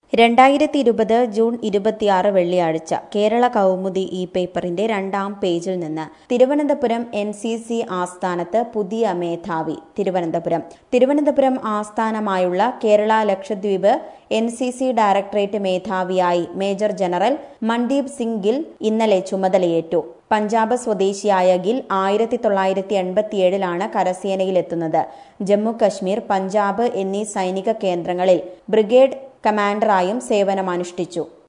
രണ്ടായിരത്തി ഇരുപത് ജൂൺ ഇരുപത്തിയാറ് വെള്ളിയാഴ്ച കേരള കൗമുദി ഈ പേപ്പറിന്റെ രണ്ടാം പേജിൽ നിന്ന് തിരുവനന്തപുരം എൻ സി സി ആസ്ഥാനത്ത് പുതിയ മേധാവി തിരുവനന്തപുരം തിരുവനന്തപുരം ആസ്ഥാനമായുള്ള Kerala Lakshadweep N C C directorate മേധാവിയായി മേജർ ജനറൽ മൺദീപ് സിംഗ് ഗിൽ ഇന്നലെ ചുമതലയേറ്റു പഞ്ചാബ് സ്വദേശിയായ ഗിൽ ആയിരത്തി തൊള്ളായിരത്തി എൺപത്തിയേഴിലാണ് കരസേനയിലെത്തുന്നത് ജമ്മു കശ്മീർ പഞ്ചാബ് എന്നീ സൈനിക കേന്ദ്രങ്ങളിൽ ബ്രിഗേഡ് കമാൻഡറായും സേവനമനുഷ്ഠിച്ചു